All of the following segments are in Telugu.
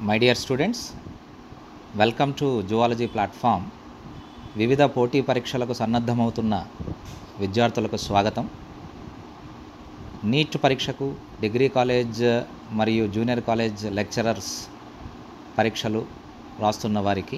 my dear students welcome to zoology platform వివిధ పోటీ పరీక్షలకు సన్నద్ధమవుతున్న విద్యార్థులకు స్వాగతం నీట్ పరీక్షకు డిగ్రీ కాలేజ్ మరియు జూనియర్ కాలేజ్ లెక్చరర్స్ పరీక్షలు రాస్తున్న వారికి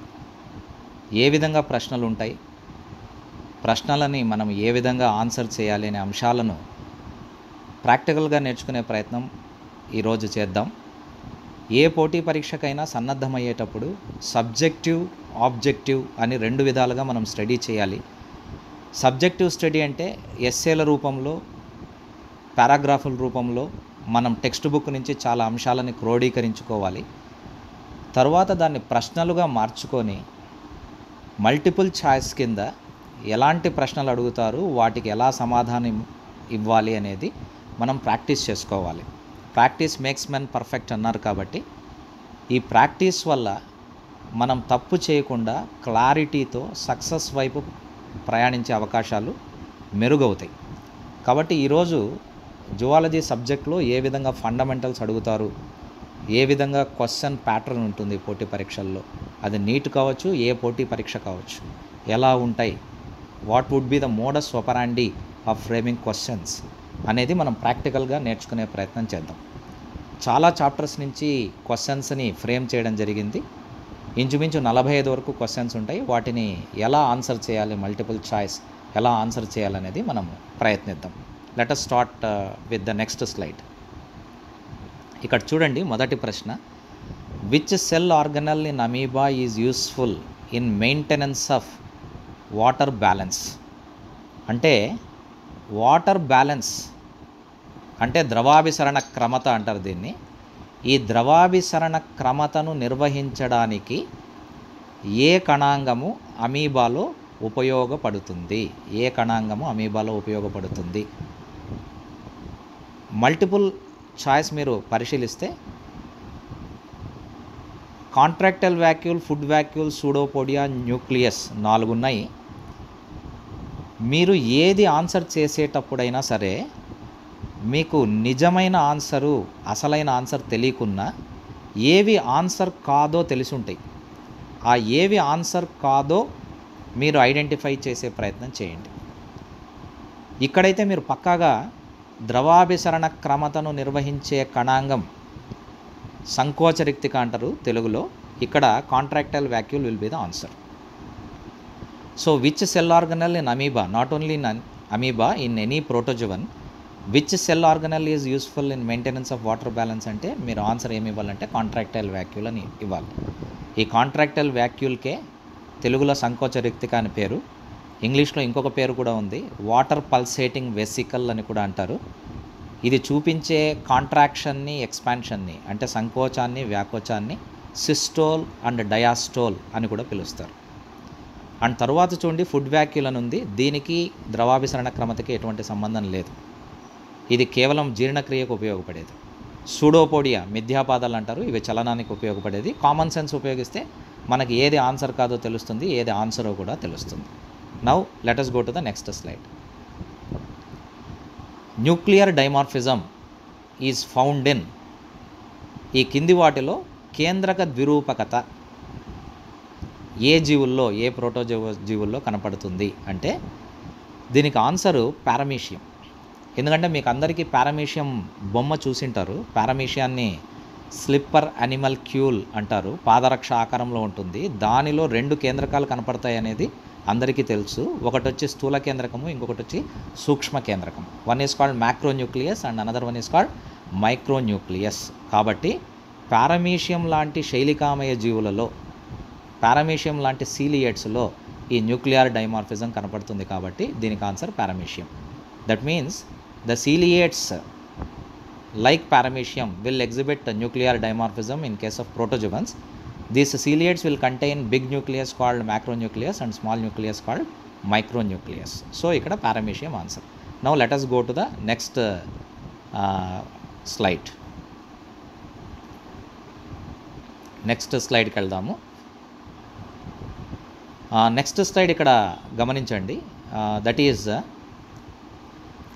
ఏ విధంగా ప్రశ్నలు ఉంటాయి ప్రశ్నలని మనం ఏ విధంగా ఆన్సర్ చేయాలి అనే అంశాలను ప్రాక్టికల్గా నేర్చుకునే ప్రయత్నం ఈరోజు చేద్దాం ఏ పోటీ పరీక్షకైనా సన్నద్ధమయ్యేటప్పుడు సబ్జెక్టివ్ ఆబ్జెక్టివ్ అని రెండు విధాలుగా మనం స్టడీ చేయాలి సబ్జెక్టివ్ స్టడీ అంటే ఎస్ఏల రూపంలో పారాగ్రాఫుల రూపంలో మనం టెక్స్ట్ బుక్ నుంచి చాలా అంశాలని క్రోడీకరించుకోవాలి తర్వాత దాన్ని ప్రశ్నలుగా మార్చుకొని మల్టిపుల్ ఛాయిస్ కింద ఎలాంటి ప్రశ్నలు అడుగుతారు వాటికి ఎలా సమాధానం ఇవ్వాలి అనేది మనం ప్రాక్టీస్ చేసుకోవాలి ప్రాక్టీస్ మేక్స్ మెన్ పర్ఫెక్ట్ అన్నారు కాబట్టి ఈ ప్రాక్టీస్ వల్ల మనం తప్పు చేయకుండా క్లారిటీతో సక్సెస్ వైపు ప్రయాణించే అవకాశాలు మెరుగవుతాయి కాబట్టి ఈరోజు జువాలజీ సబ్జెక్ట్లో ఏ విధంగా ఫండమెంటల్స్ అడుగుతారు ఏ విధంగా క్వశ్చన్ ప్యాటర్న్ ఉంటుంది పోటీ పరీక్షల్లో అది నీట్ కావచ్చు ఏ పోటీ పరీక్ష కావచ్చు ఎలా ఉంటాయి what would be the modus operandi of framing questions అనేది మనం ప్రాక్టికల్గా నేర్చుకునే ప్రయత్నం చేద్దాం చాలా చాప్టర్స్ నుంచి క్వశ్చన్స్ని ఫ్రేమ్ చేయడం జరిగింది ఇంచుమించు నలభై ఐదు వరకు క్వశ్చన్స్ ఉంటాయి వాటిని ఎలా ఆన్సర్ చేయాలి మల్టిపుల్ చాయిస్ ఎలా ఆన్సర్ చేయాలనేది మనం ప్రయత్నిద్దాం let us start with the next slide ఇక్కడ చూడండి మొదటి ప్రశ్న which cell organelle in amoeba is useful in maintenance of water balance అంటే వాటర్ బ్యాలెన్స్ అంటే ద్రవాభిసరణ క్రమత అంటారు దీన్ని ఈ ద్రవాభిసరణ క్రమతను నిర్వహించడానికి ఏ కణాంగము అమీబాలో ఉపయోగపడుతుంది ఏ కణాంగము అమీబాలో ఉపయోగపడుతుంది మల్టిపుల్ చాయిస్ మీరు పరిశీలిస్తే contractile vacuole food vacuole pseudopodia nucleus నాలుగు ఉన్నాయి మీరు ఏది ఆన్సర్ చేసేటప్పుడైనా సరే మీకు నిజమైన ఆన్సరు అసలైన ఆన్సర్ తెలియకున్నా ఏవి ఆన్సర్ కాదో తెలిసి ఉంటాయి ఆ ఏవి ఆన్సర్ కాదో మీరు ఐడెంటిఫై చేసే ప్రయత్నం చేయండి ఇక్కడైతే మీరు పక్కాగా ద్రవాభిసరణ క్రమతను నిర్వహించే కణాంగం సంకోచరిక్తిక అంటారు తెలుగులో ఇక్కడ contractile vacuole will be the answer so which cell organelle in amoeba not only in amoeba in any protozoan which cell organelle is useful in maintenance of water balance అంటే మీరు ఆన్సర్ ఏమి ఇవ్వాలంటే కాంట్రాక్టైల్ వ్యాక్యూల్ అని ఇవ్వాలి ఈ కాంట్రాక్టైల్ వ్యాక్యూల్కే తెలుగులో సంకోచరిక్తిక అని పేరు ఇంగ్లీష్లో ఇంకొక పేరు కూడా ఉంది వాటర్ పల్సేటింగ్ వెసికల్ అని కూడా అంటారు ఇది చూపించే కాంట్రాక్షన్ని ఎక్స్పాన్షన్ని అంటే సంకోచాన్ని వ్యాకోచాన్ని సిస్టోల్ అండ్ డయాస్టోల్ అని కూడా పిలుస్తారు అండ్ తర్వాత చూడండి ఫుడ్ వ్యాక్యూల్ అని ఉంది దీనికి ద్రవాభిసరణ క్రమతకి ఎటువంటి సంబంధం లేదు ఇది కేవలం జీర్ణక్రియకు ఉపయోగపడేది సూడోపోడియా మిథ్యాపాదాలు అంటారు ఇవి చలనానికి ఉపయోగపడేది కామన్ సెన్స్ ఉపయోగిస్తే మనకి ఏది ఆన్సర్ కాదో తెలుస్తుంది ఏది ఆన్సరో కూడా తెలుస్తుంది now let's go to the next slide nuclear dimorphism is found in ఈ కింది వాటిలో కేంద్రక ద్విరూపకత ఏ జీవుల్లో ఏ ప్రోటోజీవ జీవుల్లో కనపడుతుంది అంటే దీనికి ఆన్సరు పారమీషియం ఎందుకంటే మీకు అందరికీ పారమీషియం బొమ్మ చూసింటారు పారమీషియాన్ని స్లిప్పర్ అనిమల్ క్యూల్ అంటారు పాదరక్ష ఆకారంలో ఉంటుంది దానిలో రెండు కేంద్రకాలు కనపడతాయి అనేది అందరికీ తెలుసు ఒకటి వచ్చి స్థూల కేంద్రకము ఇంకొకటి వచ్చి సూక్ష్మ కేంద్రకం one is called macro nucleus and another one is called micro nucleus కాబట్టి పారమీషియం లాంటి శైలికామయ జీవులలో పారమీషియం లాంటి సీలియేట్స్లో ఈ న్యూక్లియర్ డైమార్ఫిజం కనపడుతుంది కాబట్టి దీనికి answer paramecium that means the ciliates like paramecium will exhibit a nuclear dimorphism in case of protozoans these ciliates will contain big nucleus called macronucleus and small nucleus called micronucleus so ikkada paramecium answer now let us go to the next uh, uh, slide next స్లైడ్కి వెళ్దాము నెక్స్ట్ స్లైడ్ ఇక్కడ గమనించండి that is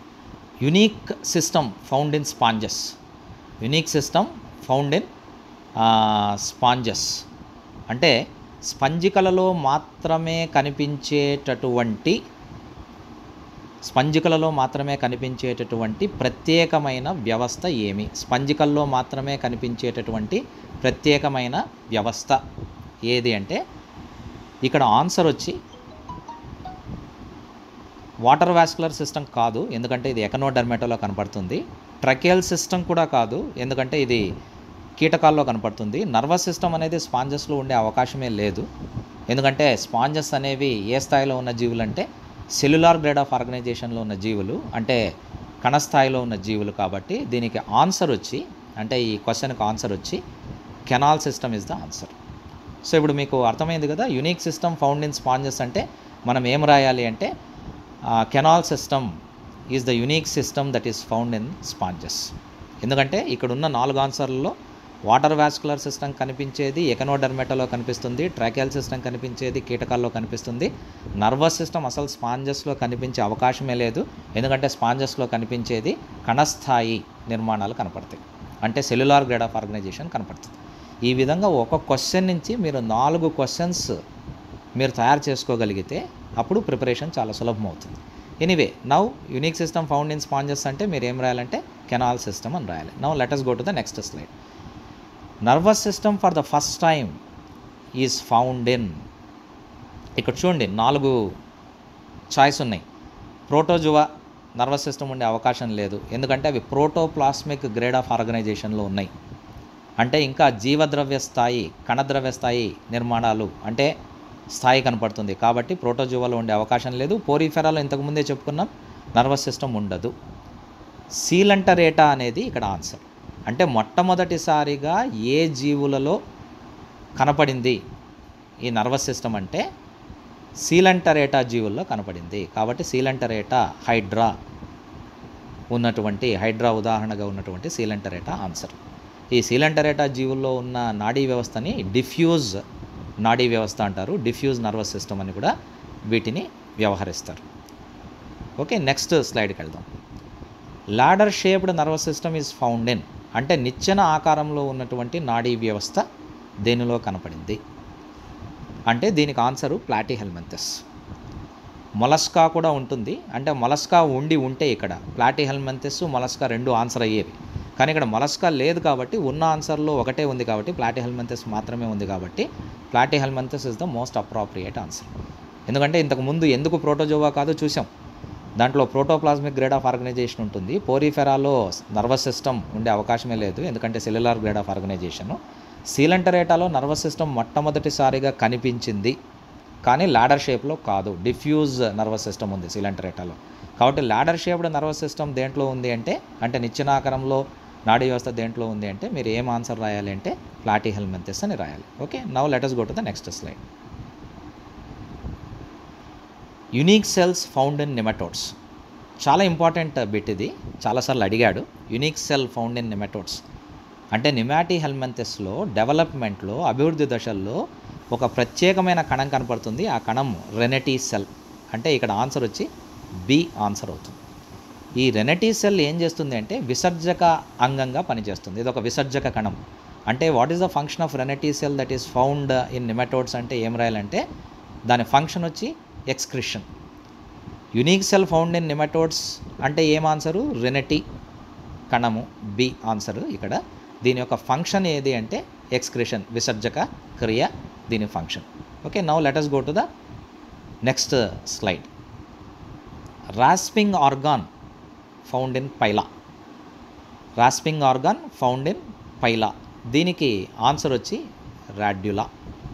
unique system found in sponges unique system found in sponges అంటే స్పంజికలలో మాత్రమే కనిపించేటటువంటి స్పంజికలలో మాత్రమే కనిపించేటటువంటి ప్రత్యేకమైన వ్యవస్థ ఏమి స్పంజికల్లో మాత్రమే కనిపించేటటువంటి ప్రత్యేకమైన వ్యవస్థ ఏది అంటే ఇక్కడ ఆన్సర్ వచ్చి వాటర్ వాస్కులర్ సిస్టమ్ కాదు ఎందుకంటే ఇది ఎకనోడర్మేటోలో కనపడుతుంది ట్రకేల్ సిస్టమ్ కూడా కాదు ఎందుకంటే ఇది కీటకాల్లో కనపడుతుంది నర్వస్ సిస్టమ్ అనేది స్పాంజెస్లో ఉండే అవకాశమే లేదు ఎందుకంటే స్పాంజెస్ అనేవి ఏ స్థాయిలో ఉన్న జీవులు అంటే సెల్యులార్ గ్రేడ్ ఆఫ్ ఆర్గనైజేషన్లో ఉన్న జీవులు అంటే కణస్థాయిలో ఉన్న జీవులు కాబట్టి దీనికి ఆన్సర్ వచ్చి అంటే ఈ క్వశ్చన్కి ఆన్సర్ వచ్చి canal system is the answer so ఇప్పుడు మీకు అర్థమైంది కదా unique system found in sponges అంటే మనం ఏం రాయాలి అంటే canal system is the unique system that is found in sponges ఎందుకంటే ఇక్కడ ఉన్న నాలుగు ఆన్సర్లలో వాటర్ వాస్కులర్ సిస్టమ్ కనిపించేది ఎకనోడర్మెటలో కనిపిస్తుంది ట్రాకియల్ సిస్టమ్ కనిపించేది కీటకాల్లో కనిపిస్తుంది నర్వస్ సిస్టమ్ అసలు స్పాంజెస్లో కనిపించే అవకాశమే లేదు ఎందుకంటే స్పాంజెస్లో కనిపించేది కణస్థాయి నిర్మాణాలు కనపడతాయి అంటే సెల్యులార్ గ్రేడ్ ఆఫ్ ఆర్గనైజేషన్ కనపడుతుంది ఈ విధంగా ఒక క్వశ్చన్ నుంచి మీరు నాలుగు క్వశ్చన్స్ మీరు తయారు చేసుకోగలిగితే అప్పుడు ప్రిపరేషన్ చాలా సులభం అవుతుంది anyway now unique system found in sponges అంటే మీరు ఏం రాయాలంటే కెనాల్ సిస్టమ్ అని రాయాలి now let's go to the next slide nervous system for the first time is found in ఇక్కడ చూడండి నాలుగు చాయిస్ ఉన్నాయి ప్రోటోజువా నర్వస్ సిస్టమ్ ఉండే అవకాశం లేదు ఎందుకంటే అవి ప్రోటోప్లాస్మిక్ గ్రేడ్ ఆఫ్ ఆర్గనైజేషన్లో ఉన్నాయి అంటే ఇంకా జీవద్రవ్య స్థాయి కణద్రవ్య స్థాయి నిర్మాణాలు అంటే స్థాయి కనపడుతుంది కాబట్టి ప్రోటోజువాలో ఉండే అవకాశం లేదు పోరిఫెరాలో ఇంతకుముందే చెప్పుకున్నాం నర్వస్ సిస్టమ్ ఉండదు సీలంటరేటా అనేది ఇక్కడ ఆన్సర్ అంటే మొట్టమొదటిసారిగా ఏ జీవులలో కనపడింది ఈ నర్వస్ సిస్టమ్ అంటే సీలంటరేటా జీవుల్లో కనపడింది కాబట్టి సీలంటరేటా హైడ్రా ఉన్నటువంటి హైడ్రా ఉదాహరణగా ఉన్నటువంటి సీలంటరేటా ఆన్సర్ ఈ సీలంటరేటా జీవుల్లో ఉన్న నాడీ వ్యవస్థని డిఫ్యూజ్ నాడీ వ్యవస్థ అంటారు డిఫ్యూజ్ నర్వస్ సిస్టమ్ అని కూడా వీటిని వ్యవహరిస్తారు ఓకే నెక్స్ట్ స్లైడ్కి వెళ్దాం ladder shaped nervous system is found in అంటే నిచ్చెన ఆకారంలో ఉన్నటువంటి నాడీ వ్యవస్థ దేనిలో కనపడింది అంటే దీనికి ఆన్సరు ప్లాటీ హెల్మెంతస్ మొలస్కా కూడా ఉంటుంది అంటే మొలస్కా ఉండి ఉంటే ఇక్కడ ప్లాటీ హెల్మెంతస్ మొలస్కా రెండు ఆన్సర్ అయ్యేవి కానీ ఇక్కడ మొలస్కా లేదు కాబట్టి ఉన్న ఆన్సర్లో ఒకటే ఉంది కాబట్టి ప్లాటీ హెల్మెంతస్ మాత్రమే ఉంది కాబట్టి platyhelminthes is the most appropriate answer ఎందుకంటే ఇంతకు ముందు ఎందుకు ప్రోటోజోవా కాదో చూసాం దాంట్లో ప్రోటోప్లాస్మిక్ గ్రేడ్ ఆఫ్ ఆర్గనైజేషన్ ఉంటుంది పోరిఫెరాలో నర్వస్ సిస్టమ్ ఉండే అవకాశమే లేదు ఎందుకంటే సెల్యులార్ గ్రేడ్ ఆఫ్ ఆర్గనైజేషన్ సీలంటరేటాలో నర్వస్ సిస్టమ్ మొట్టమొదటిసారిగా కనిపించింది కానీ లాడర్ షేప్లో కాదు డిఫ్యూజ్ నర్వస్ సిస్టమ్ ఉంది సీలంటరేటాలో కాబట్టి లాడర్ షేప్డ్ నర్వస్ సిస్టమ్ దేంట్లో ఉంది అంటే అంటే నిచ్చెనాకారంలో నాడీ వ్యవస్థ దేంట్లో ఉంది అంటే మీరు ఏం ఆన్సర్ రాయాలి అంటే ప్లాటీ హెల్మెంతెస్ అని రాయాలి okay now let's go to the next slide unique cells found in nematodes చాలా ఇంపార్టెంట్ బిట్ ఇది చాలాసార్లు అడిగాడు unique cell found in nematodes అంటే నిమాటీ హెల్మెంతెస్లో డెవలప్మెంట్లో అభివృద్ధి దశల్లో ఒక ప్రత్యేకమైన కణం కనపడుతుంది ఆ కణం రెనెటీ సెల్ అంటే ఇక్కడ ఆన్సర్ వచ్చి బి ఆన్సర్ అవుతుంది ఈ రెనెటీ సెల్ ఏం చేస్తుంది అంటే విసర్జక అంగంగా పనిచేస్తుంది ఇది ఒక విసర్జక కణం అంటే what is the function of renette cell that is found in nematodes అంటే ఏం రాయాలంటే దాని ఫంక్షన్ వచ్చి excretion unique cell found in nematodes అంటే ఏం ఆన్సరు రెనెటీ కణము బి ఆన్సర్ ఇక్కడ దీని యొక్క ఫంక్షన్ ఏది అంటే ఎక్స్క్రిషన్ విసర్జక క్రియ దీని function okay now let's go to the next slide rasping organ found in pila rasping organ found in pila దీనికి ఆన్సర్ వచ్చి రాడ్యులా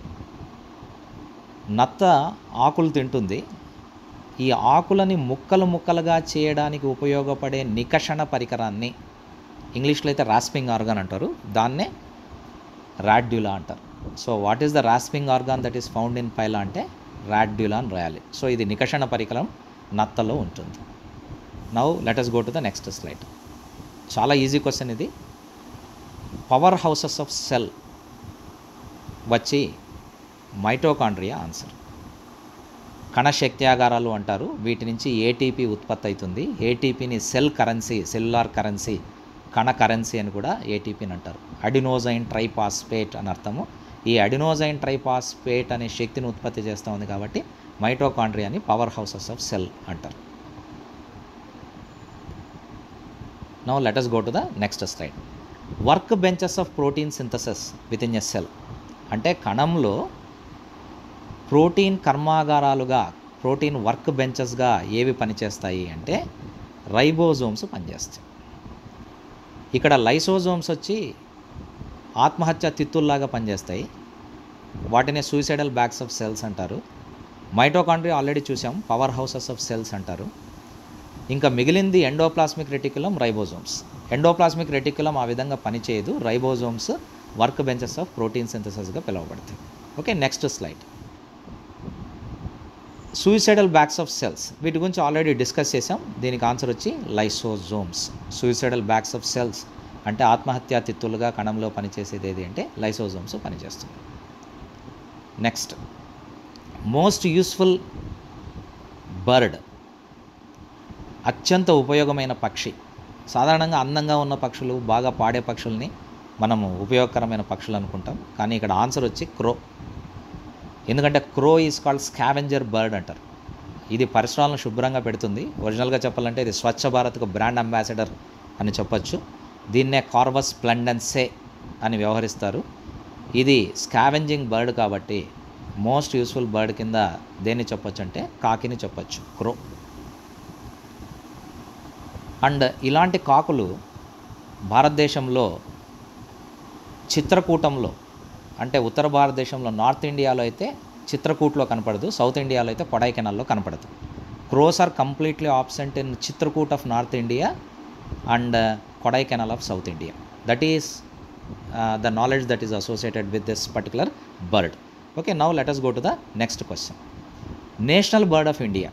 నత్త ఆకులు తింటుంది ఈ ఆకులని ముక్కలు ముక్కలుగా చేయడానికి ఉపయోగపడే నికషణ పరికరాన్ని ఇంగ్లీష్లో అయితే రాస్పింగ్ ఆర్గాన్ అంటారు దాన్నే రాడ్యులా అంటారు so what is the rasping organ that is found in pila అంటే రాడ్యులా అని రాయాలి సో ఇది నికషణ పరికరం నత్తలో ఉంటుంది now let's go to the next slide చాలా ఈజీ క్వశ్చన్ ఇది పవర్ హౌసెస్ ఆఫ్ సెల్ వచ్చి మైటోకాండ్రియా ఆన్సర్ కణశక్త్యాగారాలు అంటారు వీటి నుంచి ఏటీపీ ఉత్పత్తి అవుతుంది ఏటీపీని సెల్ కరెన్సీ సెల్యులార్ కరెన్సీ కణ కరెన్సీ అని కూడా ఏటీపీని అంటారు అడినోజైన్ ట్రైపాస్పేట్ అని అర్థము ఈ అడినోజైన్ ట్రైపాస్పేట్ అనే శక్తిని ఉత్పత్తి చేస్తూ ఉంది కాబట్టి మైటోకాండ్రియాని పవర్ హౌసెస్ ఆఫ్ సెల్ అంటారు now let us go to the next slide work benches of protein synthesis within a cell అంటే కణంలో ప్రోటీన్ కర్మాగారాలుగా ప్రోటీన్ వర్క్ బెంచెస్గా ఏవి పనిచేస్తాయి అంటే రైబోజోమ్స్ పనిచేస్తాయి ఇక్కడ లైసోజోమ్స్ వచ్చి ఆత్మహత్య తిత్తుల్లాగా పనిచేస్తాయి వాటిని సూసైడల్ బ్యాగ్స్ ఆఫ్ సెల్స్ అంటారు మైటోకాండ్రియా ఆల్రెడీ చూసాం పవర్ హౌసెస్ ఆఫ్ సెల్స్ అంటారు ఇంకా మిగిలింది endoplasmic reticulum ribosomes endoplasmic reticulum ఆ విధంగా పనిచేయదు ribosomes work benches of protein సింథసిస్గా పిలువబడతాయి okay next slide suicidal bags of cells వీటి గురించి ఆల్రెడీ డిస్కస్ చేసాం దీనికి ఆన్సర్ వచ్చి lysosomes suicidal bags of cells అంటే ఆత్మహత్యా తిత్తులుగా కణంలో పనిచేసేది ఏది అంటే లైసోజోమ్స్ పనిచేస్తుంది నెక్స్ట్ మోస్ట్ యూస్ఫుల్ బర్డ్ అత్యంత ఉపయోగమైన పక్షి సాధారణంగా అందంగా ఉన్న పక్షులు బాగా పాడే పక్షుల్ని మనము ఉపయోగకరమైన పక్షులు అనుకుంటాం కానీ ఇక్కడ ఆన్సర్ వచ్చి క్రో ఎందుకంటే crow is called scavenger bird అంటారు ఇది పరిసరాలను శుభ్రంగా పెడుతుంది ఒరిజినల్గా చెప్పాలంటే ఇది స్వచ్ఛ భారత్కు బ్రాండ్ అంబాసిడర్ అని చెప్పొచ్చు దీన్నే కార్వస్ ప్లండెన్సే అని వ్యవహరిస్తారు ఇది స్కావెంజింగ్ బర్డ్ కాబట్టి మోస్ట్ యూస్ఫుల్ బర్డ్ కింద దేన్ని చెప్పొచ్చు అంటే కాకిని చెప్పొచ్చు క్రో అండ్ ఇలాంటి కాకులు భారతదేశంలో చిత్రకూటంలో అంటే ఉత్తర భారతదేశంలో నార్త్ ఇండియాలో అయితే చిత్రకూట్లో కనపడదు సౌత్ ఇండియాలో అయితే కొడైకెనాల్లో కనపడదు crows are completely absent in Chitrakoot of north India and Kodaikanal of south India that is the knowledge that is associated with this particular bird okay now let us go to the next question national bird of India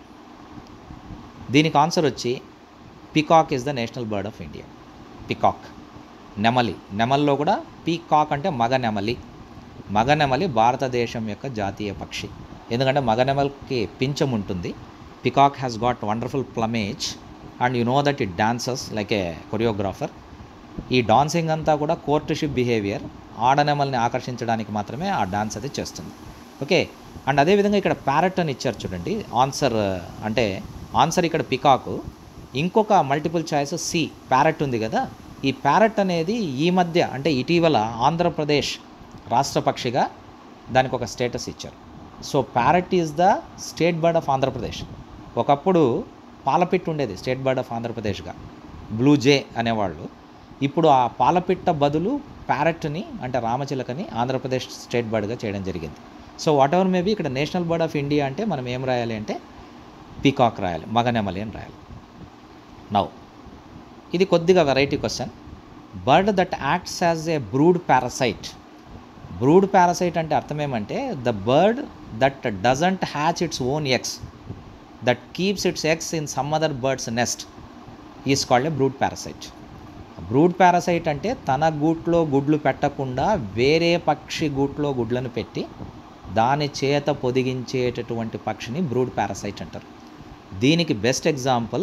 దీనికి ఆన్సర్ వచ్చి peacock is the national bird of India peacock నెమలి నెమల్లో కూడా పీకాక్ అంటే మగ నెమలి మగ నెమలి భారతదేశం యొక్క జాతీయ పక్షి ఎందుకంటే మగ నెమలికి పింఛం ఉంటుంది peacock has got wonderful plumage and you know that it dances like a choreographer ఈ డాన్సింగ్ అంతా కూడా కోర్టుషిప్ బిహేవియర్ ఆడనెమల్ని ఆకర్షించడానికి మాత్రమే ఆ డాన్స్ అది చేస్తుంది ఓకే అండ్ అదేవిధంగా ఇక్కడ ప్యారెట్ అని ఇచ్చారు చూడండి ఆన్సర్ అంటే ఆన్సర్ ఇక్కడ పికాకు ఇంకొక మల్టిపుల్ చాయిస్ సి ప్యారెట్ ఉంది కదా ఈ ప్యారెట్ అనేది ఈ మధ్య అంటే ఇటీవల ఆంధ్రప్రదేశ్ రాష్ట్ర పక్షిగా దానికి ఒక స్టేటస్ ఇచ్చారు so parrot is the state bird of Andhra Pradesh ఒకప్పుడు పాలపిట్ట ఉండేది స్టేట్ బర్డ్ ఆఫ్ ఆంధ్రప్రదేశ్గా బ్లూ జే అనేవాళ్ళు ఇప్పుడు ఆ పాలపిట్ట బదులు ప్యారెట్ని అంటే రామచిలకని ఆంధ్రప్రదేశ్ స్టేట్ బర్డ్గా చేయడం జరిగింది సో వాట్ ఎవర్ మేబీ ఇక్కడ నేషనల్ బర్డ్ ఆఫ్ ఇండియా అంటే మనం ఏం రాయాలి అంటే పీకాక్ రాయాలి మగనెమలి అని రాయాలి నవ్ ఇది కొద్దిగా variety question bird that acts as a brood parasite brood parasite అంటే అర్థం ఏమంటే the bird that doesn't hatch its own eggs that keeps its eggs in some other bird's nest is called a brood parasite brood parasite అంటే తన గూట్లో గుడ్లు పెట్టకుండా వేరే పక్షి గూట్లో గుడ్లను పెట్టి దాని చేత పొదిగించేటటువంటి పక్షిని బ్రూడ్ పారసైట్ అంటారు దీనికి బెస్ట్ ఎగ్జాంపుల్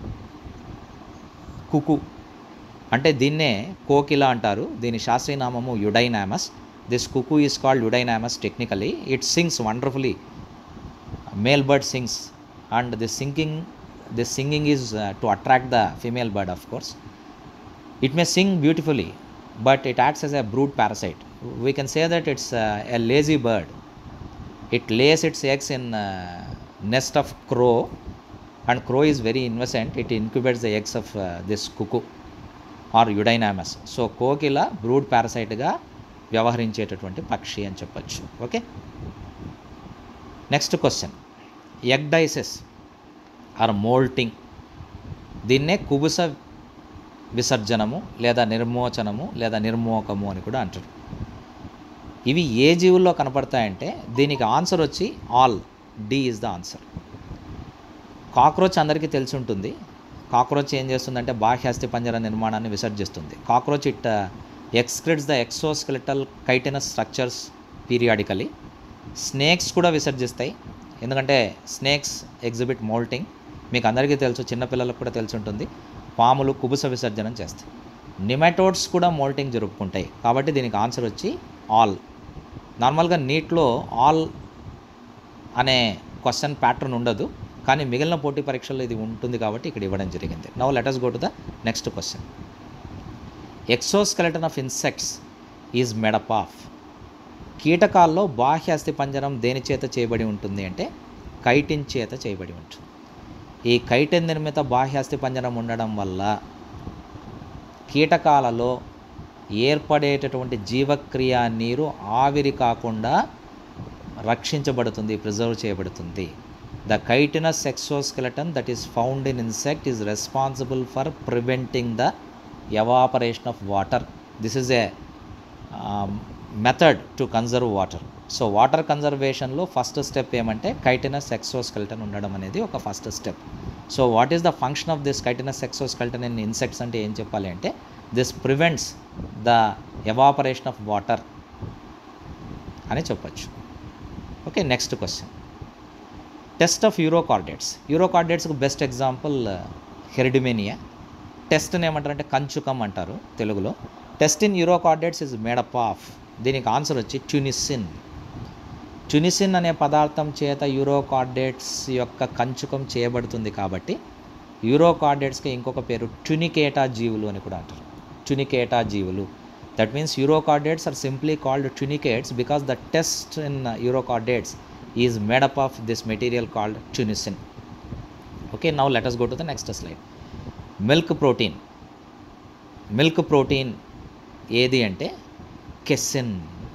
కుకు అంటే దీన్నే కోకిల అంటారు దీని శాస్త్రీయ నామము eudynamys this cuckoo is called eudynamys technically it sings wonderfully male bird sings and this singing this singing is to attract the female bird of course it may sing beautifully but it acts as a brood parasite we can say that it's uh, a lazy bird it lays its eggs in uh, nest of crow and crow is very innocent it incubates the eggs of uh, this cuckoo or eudynamus so కోకిల బ్రూడ్ పారసైట్గా వ్యవహరించేటటువంటి పక్షి అని చెప్పొచ్చు okay next question ecdysis or moulting దీన్నే కుబుస విసర్జనము లేదా నిర్మోచనము లేదా నిర్మోకము అని కూడా అంటారు ఇవి ఏ జీవుల్లో కనపడతాయంటే దీనికి ఆన్సర్ వచ్చి all D is the answer cockroach అందరికీ తెలిసి ఉంటుంది కాక్రోచ్ ఏం చేస్తుందంటే బాహ్యాస్థి పంజర నిర్మాణాన్ని విసర్జిస్తుంది cockroach it excretes the exoskeletal chitinous structures periodically snakes కూడా విసర్జిస్తాయి ఎందుకంటే స్నేక్స్ ఎగ్జిబిట్ మోల్టింగ్ మీకు అందరికీ తెలుసు చిన్నపిల్లలకు కూడా తెలిసి ఉంటుంది పాములు కుబుస విసర్జనం చేస్తాయి నిమెటోడ్స్ కూడా మోల్టింగ్ జరుపుకుంటాయి కాబట్టి దీనికి ఆన్సర్ వచ్చి ఆల్ నార్మల్గా నీట్లో ఆల్ అనే క్వశ్చన్ ప్యాటర్న్ ఉండదు కానీ మిగిలిన పోటీ పరీక్షల్లో ఇది ఉంటుంది కాబట్టి ఇక్కడ ఇవ్వడం జరిగింది now let's go to the next question exoskeleton of insects is made up of కీటకాల్లో బాహ్య అస్థిపంజరం దేని చేత చేయబడి ఉంటుంది అంటే కైటిన్ చేత చేయబడి ఉంటుంది ఈ కైటిన్ నిర్మిత బాహ్య అస్థిపంజరం ఉండడం వల్ల కీటకాలలో ఏర్పడేటటువంటి జీవక్రియ నీరు ఆవిరి కాకుండా రక్షించబడుతుంది ప్రిజర్వ్ చేయబడుతుంది the chitinous exoskeleton that is found in insect is responsible for preventing the evaporation of water this is a method to conserve water so water కన్జర్వేషన్లో ఫస్ట్ స్టెప్ ఏమంటే కైటినస్ ఎక్సోస్కెల్టన్ ఉండడం అనేది ఒక first step so what is the function of this chitinous exoskeleton in insects అంటే ఏం చెప్పాలి అంటే this prevents the evaporation of water అని చెప్పచ్చు okay next question test of urochordates యూరోకార్డేట్స్కి బెస్ట్ ఎగ్జాంపుల్ హెరిడిమేనియా టెస్ట్ని ఏమంటారంటే కంచుకం అంటారు తెలుగులో test in urochordates is made up of దీనికి ఆన్సర్ వచ్చి ట్యునిసిన్ ట్యునిసిన్ అనే పదార్థం చేత యూరోకార్డేట్స్ యొక్క కంచుకం చేయబడుతుంది కాబట్టి యూరోకార్డేట్స్కి ఇంకొక పేరు ట్యునికేటా జీవులు అని కూడా అంటారు ట్యునికేటా జీవులు that means urochordates are simply called tunicates because the test in urochordates is made up of this material called tunicin okay now let us go to the next slide milk protein milk protein ఏది అంటే కెసిన్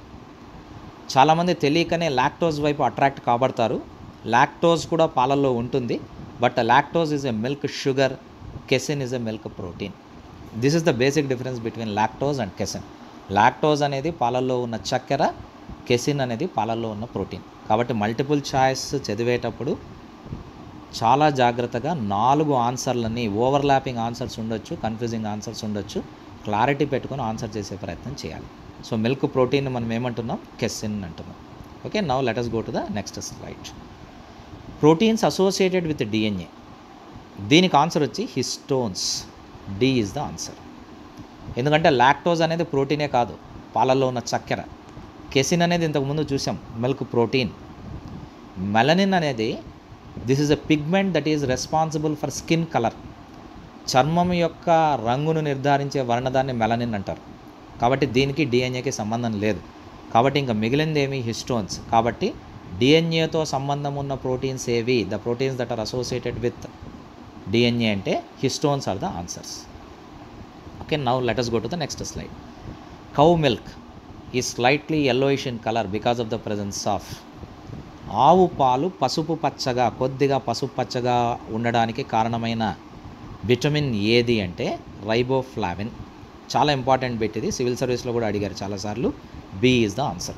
చాలామంది తెలియకనే లాక్టోజ్ వైపు అట్రాక్ట్ కాబడతారు లాక్టోజ్ కూడా పాలల్లో ఉంటుంది but lactose is a milk sugar casein is a milk protein this is the basic difference between lactose and casein lactose అనేది పాలల్లో ఉన్న చక్కెర కెసిన్ అనేది పాలల్లో ఉన్న ప్రోటీన్ కాబట్టి మల్టిపుల్ చాయిస్ చదివేటప్పుడు చాలా జాగ్రత్తగా నాలుగు ఆన్సర్లని ఓవర్లాపింగ్ ఆన్సర్స్ ఉండొచ్చు కన్ఫ్యూజింగ్ ఆన్సర్స్ ఉండొచ్చు క్లారిటీ పెట్టుకొని ఆన్సర్ చేసే ప్రయత్నం చేయాలి సో మిల్క్ ప్రోటీన్ మనం ఏమంటున్నాం కెసిన్ అంటున్నాం okay now let us go to the next slide proteins associated with DNA దీనికి ఆన్సర్ వచ్చి histones D is the answer ఎందుకంటే లాక్టోజ్ అనేది ప్రోటీనే కాదు పాలల్లో ఉన్న చక్కెర కెసిన్ అనేది ఇంతకుముందు చూసాం మిల్క్ ప్రోటీన్ మెలనిన్ అనేది this is a pigment that is responsible for skin colour చర్మం యొక్క రంగును నిర్ధారించే వర్ణదాన్ని మెలనిన్ అంటారు కాబట్టి దీనికి డిఎన్ఏకి సంబంధం లేదు కాబట్టి ఇంకా మిగిలింది ఏమి హిస్టోన్స్ కాబట్టి డిఎన్ఏతో సంబంధం ఉన్న ప్రోటీన్స్ ఏవి the proteins that are associated with DNA అంటే histones are the answers okay now let us go to the next slide cow milk is slightly yellowish in colour because of the presence of ఆవు పాలు పసుపు పచ్చగా కొద్దిగా పసుపు పచ్చగా ఉండడానికి కారణమైన విటమిన్ ఏది అంటే రైబోఫ్లావిన్ చాలా ఇంపార్టెంట్ బిట్ ఇది సివిల్ సర్వీస్లో కూడా అడిగారు చాలాసార్లు B is the answer